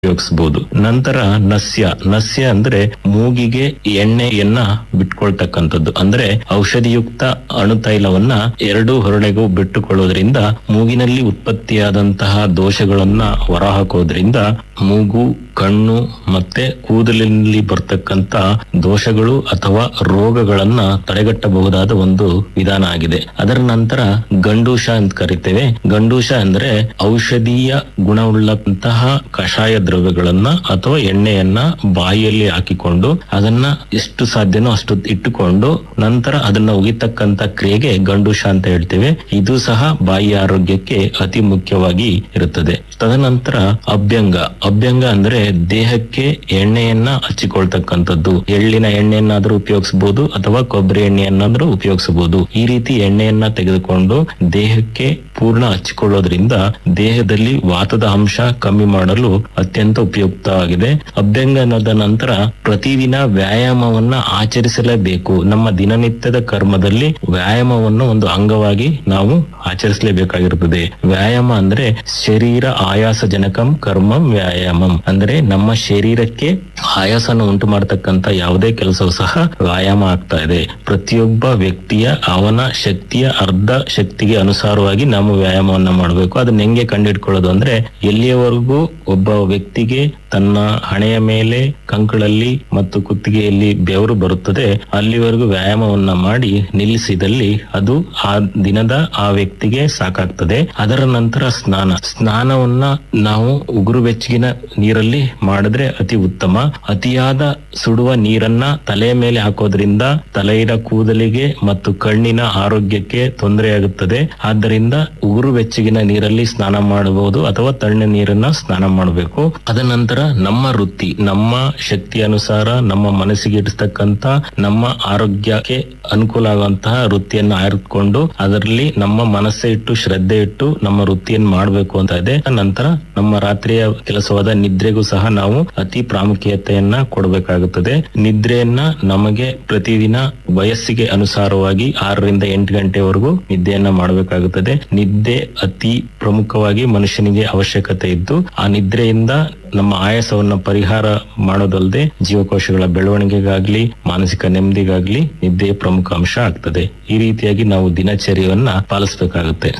ಉಪಯೋಗಿಸಬಹುದು ನಂತರ ನಸ್ಯ ನಸ್ಯ ಅಂದ್ರೆ ಮೂಗಿಗೆ ಎಣ್ಣೆಯನ್ನ ಬಿಟ್ಕೊಳ್ತಕ್ಕಂಥದ್ದು ಅಂದ್ರೆ ಔಷಧಿಯುಕ್ತ ಅಣುತೈಲವನ್ನ ಎರಡು ಹೊರಳೆಗೂ ಬಿಟ್ಟುಕೊಳ್ಳೋದ್ರಿಂದ ಮೂಗಿನಲ್ಲಿ ಉತ್ಪತ್ತಿಯಾದಂತಹ ದೋಷಗಳನ್ನ ಹೊರಹಾಕೋದ್ರಿಂದ ಮೂಗು ಕಣ್ಣು ಮತ್ತೆ ಕೂದಲಿನಲ್ಲಿ ಬರ್ತಕ್ಕಂತ ದೋಷಗಳು ಅಥವಾ ರೋಗಗಳನ್ನ ತಡೆಗಟ್ಟಬಹುದಾದ ಒಂದು ವಿಧಾನ ಆಗಿದೆ ಅದರ ನಂತರ ಗಂಡೂಷ ಅಂತ ಕರಿತೇವೆ ಗಂಡೂಷ ಅಂದ್ರೆ ಔಷಧೀಯ ಗುಣವುಳ್ಳಂತಹ ಕಷಾಯ ದ್ರವ್ಯಗಳನ್ನ ಅಥವಾ ಎಣ್ಣೆಯನ್ನ ಬಾಯಿಯಲ್ಲಿ ಹಾಕಿಕೊಂಡು ಅದನ್ನ ಎಷ್ಟು ಸಾಧ್ಯನೋ ಅಷ್ಟು ಇಟ್ಟುಕೊಂಡು ನಂತರ ಅದನ್ನ ಉಗಿತಕ್ಕಂತ ಕ್ರಿಯೆಗೆ ಗಂಡೂಷ ಅಂತ ಹೇಳ್ತೇವೆ ಇದು ಸಹ ಬಾಯಿ ಆರೋಗ್ಯಕ್ಕೆ ಅತಿ ಮುಖ್ಯವಾಗಿ ಇರುತ್ತದೆ ತದನಂತರ ಅಭ್ಯಂಗ ಅಭ್ಯಂಗ ಅಂದ್ರೆ ದೇಹಕ್ಕೆ ಎಣ್ಣೆಯನ್ನ ಹಚ್ಚಿಕೊಳ್ತಕ್ಕಂಥದ್ದು ಎಳ್ಳಿನ ಎಣ್ಣೆಯನ್ನಾದ್ರೂ ಉಪಯೋಗಿಸಬಹುದು ಅಥವಾ ಕೊಬ್ಬರಿ ಎಣ್ಣೆಯನ್ನಾದ್ರೂ ಉಪಯೋಗಿಸಬಹುದು ಈ ರೀತಿ ಎಣ್ಣೆಯನ್ನ ತೆಗೆದುಕೊಂಡು ದೇಹಕ್ಕೆ ಪೂರ್ಣ ಹಚ್ಚಿಕೊಳ್ಳೋದ್ರಿಂದ ದೇಹದಲ್ಲಿ ವಾತದ ಅಂಶ ಕಮ್ಮಿ ಮಾಡಲು ಅತ್ಯಂತ ಉಪಯುಕ್ತವಾಗಿದೆ ಅಭ್ಯಂಗ ಅನ್ನೋದ ನಂತರ ಪ್ರತಿದಿನ ವ್ಯಾಯಾಮವನ್ನ ಆಚರಿಸಲೇಬೇಕು ನಮ್ಮ ದಿನನಿತ್ಯದ ಕರ್ಮದಲ್ಲಿ ವ್ಯಾಯಾಮವನ್ನು ಒಂದು ಅಂಗವಾಗಿ ನಾವು ಆಚರಿಸಲೇಬೇಕಾಗಿರುತ್ತದೆ ವ್ಯಾಯಾಮ ಅಂದ್ರೆ ಶರೀರ ಆಯಾಸ ಜನಕಂ ಕರ್ಮಂ ವ್ಯಾಯಾಮಂ ಅಂದ್ರೆ ನಮ್ಮ ಶರೀರಕ್ಕೆ ಆಯಾಸನ ಉಂಟು ಮಾಡತಕ್ಕಂತ ಯಾವುದೇ ಕೆಲಸವೂ ಸಹ ವ್ಯಾಯಾಮ ಆಗ್ತಾ ಇದೆ ಪ್ರತಿಯೊಬ್ಬ ವ್ಯಕ್ತಿಯ ಅವನ ಶಕ್ತಿಯ ಅರ್ಧ ಶಕ್ತಿಗೆ ಅನುಸಾರವಾಗಿ ನಾವು ವ್ಯಾಯಾಮವನ್ನ ಮಾಡಬೇಕು ಅದನ್ನ ಹೆಂಗೆ ಕಂಡಿಡ್ಕೊಳ್ಳೋದು ಅಂದ್ರೆ ಎಲ್ಲಿಯವರೆಗೂ ಒಬ್ಬ ವ್ಯಕ್ತಿಗೆ ತನ್ನ ಹಣೆಯ ಮೇಲೆ ಕಂಕಳಲ್ಲಿ ಮತ್ತು ಕುತ್ತಿಗೆಯಲ್ಲಿ ಬೆವರು ಬರುತ್ತದೆ ಅಲ್ಲಿವರೆಗೂ ವ್ಯಾಯಾಮವನ್ನ ಮಾಡಿ ನಿಲ್ಲಿಸಿದಲ್ಲಿ ಅದು ಆ ದಿನದ ಆ ವ್ಯಕ್ತಿಗೆ ಸಾಕಾಗ್ತದೆ ಅದರ ನಂತರ ಸ್ನಾನ ಸ್ನಾನವನ್ನ ನಾವು ಉಗುರು ಬೆಚ್ಚಗಿನ ನೀರಲ್ಲಿ ಮಾಡಿದ್ರೆ ಅತಿ ಉತ್ತಮ ಅತಿಯಾದ ಸುಡುವ ನೀರನ್ನ ತಲೆಯ ಮೇಲೆ ಹಾಕೋದ್ರಿಂದ ತಲೆಯ ಕೂದಲಿಗೆ ಮತ್ತು ಕಣ್ಣಿನ ಆರೋಗ್ಯಕ್ಕೆ ತೊಂದರೆಯಾಗುತ್ತದೆ ಆದ್ದರಿಂದ ಉಗುರು ಬೆಚ್ಚಗಿನ ನೀರಲ್ಲಿ ಸ್ನಾನ ಮಾಡಬಹುದು ಅಥವಾ ತಣ್ಣ ನೀರನ್ನ ಸ್ನಾನ ಮಾಡಬೇಕು ಅದ ನಂತರ ನಮ್ಮ ವೃತ್ತಿ ನಮ್ಮ ಶಕ್ತಿ ಅನುಸಾರ ನಮ್ಮ ಮನಸ್ಸಿಗೆ ಇಡಿಸ್ತಕ್ಕಂತ ನಮ್ಮ ಆರೋಗ್ಯಕ್ಕೆ ಅನುಕೂಲ ಆಗುವಂತಹ ವೃತ್ತಿಯನ್ನು ಆಯ್ದುಕೊಂಡು ಅದರಲ್ಲಿ ನಮ್ಮ ಮನಸ್ಸೆ ಇಟ್ಟು ಶ್ರದ್ಧೆ ಇಟ್ಟು ನಮ್ಮ ವೃತ್ತಿಯನ್ನು ಮಾಡಬೇಕು ಅಂತ ಇದೆ ನಂತರ ನಮ್ಮ ರಾತ್ರಿಯ ಕೆಲಸವಾದ ನಿದ್ರೆಗೂ ಸಹ ನಾವು ಅತಿ ಪ್ರಾಮುಖ್ಯತೆಯನ್ನ ಕೊಡಬೇಕಾಗುತ್ತದೆ ನಿದ್ರೆಯನ್ನ ನಮಗೆ ಪ್ರತಿದಿನ ವಯಸ್ಸಿಗೆ ಅನುಸಾರವಾಗಿ ಆರರಿಂದ ಎಂಟು ಗಂಟೆವರೆಗೂ ನಿದ್ದೆಯನ್ನ ಮಾಡಬೇಕಾಗುತ್ತದೆ ನಿದ್ದೆ ಅತಿ ಪ್ರಮುಖವಾಗಿ ಮನುಷ್ಯನಿಗೆ ಅವಶ್ಯಕತೆ ಇದ್ದು ಆ ನಿದ್ರೆಯಿಂದ ನಮ್ಮ ಆಯಾಸವನ್ನ ಪರಿಹಾರ ಮಾಡೋದಲ್ಲದೆ ಜೀವಕೋಶಗಳ ಬೆಳವಣಿಗೆಗಾಗ್ಲಿ ಮಾನಸಿಕ ನೆಮ್ಮದಿಗಾಗ್ಲಿ ನಿದ್ದೆ ಪ್ರಮುಖ ಅಂಶ ಆಗ್ತದೆ ಈ ರೀತಿಯಾಗಿ ನಾವು ದಿನಚರ್ಯವನ್ನ ಪಾಲಿಸಬೇಕಾಗುತ್ತೆ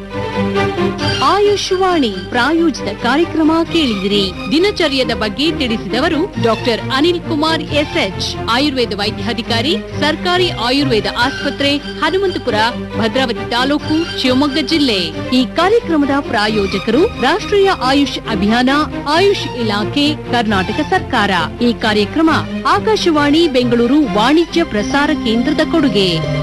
ಆಯುಷ್ವಾಣಿ ಪ್ರಾಯೋಜಿತ ಕಾರ್ಯಕ್ರಮ ಕೇಳಿದಿರಿ ದಿನಚರ್ಯದ ಬಗ್ಗೆ ತಿಳಿಸಿದವರು ಡಾಕ್ಟರ್ ಅನಿಲ್ ಕುಮಾರ್ ಎಸ್ಎಚ್ ಆಯುರ್ವೇದ ವೈದ್ಯಾಧಿಕಾರಿ ಸರ್ಕಾರಿ ಆಯುರ್ವೇದ ಆಸ್ಪತ್ರೆ ಹನುಮಂತಪುರ ಭದ್ರಾವತಿ ತಾಲೂಕು ಶಿವಮೊಗ್ಗ ಜಿಲ್ಲೆ ಈ ಕಾರ್ಯಕ್ರಮದ ಪ್ರಾಯೋಜಕರು ರಾಷ್ಟ್ರೀಯ ಆಯುಷ್ ಅಭಿಯಾನ ಆಯುಷ್ ಇಲಾಖೆ ಕರ್ನಾಟಕ ಸರ್ಕಾರ ಈ ಕಾರ್ಯಕ್ರಮ ಆಕಾಶವಾಣಿ ಬೆಂಗಳೂರು ವಾಣಿಜ್ಯ ಪ್ರಸಾರ ಕೇಂದ್ರದ ಕೊಡುಗೆ